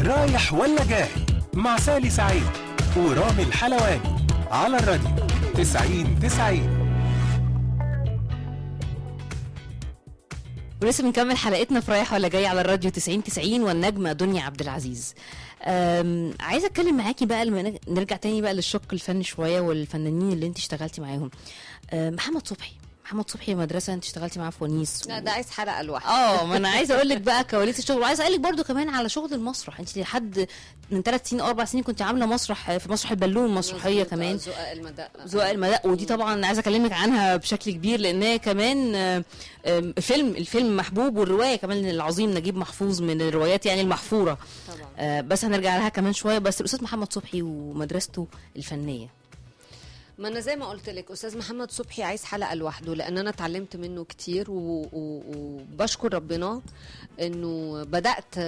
رايح ولا جاي مع سالي سعيد ورامي الحلواني على الراديو 90 90 ولسه بنكمل حلقتنا في رايح ولا جاي على الراديو 90 90 والنجمه دنيا عبد العزيز أم، عايزه اتكلم معاكي بقى لما نج- نرجع تاني بقى للشق الفني شويه والفنانين اللي انت اشتغلتي معاهم أم، محمد صبحي محمد صبحي مدرسه انت اشتغلتي معاه في ونيس لا ده عايز حلقه لوحده اه ما انا عايزه اقول لك بقى كواليس الشغل وعايزه اسالك برضو كمان على شغل المسرح انت لحد من ثلاث سنين او اربع سنين كنت عامله مسرح في مسرح البالون مسرحيه مظبوط، كمان آه، زقاق المدق زقاق المدق ودي طبعا عايزه اكلمك عنها بشكل كبير لان هي كمان آه، آم، فيلم الفيلم محبوب والروايه كمان العظيم نجيب محفوظ من الروايات يعني المحفوره طبعا آه، بس هنرجع لها كمان شويه بس الاستاذ محمد صبحي ومدرسته الفنيه ما انا زي ما قلت لك استاذ محمد صبحي عايز حلقه لوحده لان انا اتعلمت منه كتير و- و- وبشكر ربنا انه بدات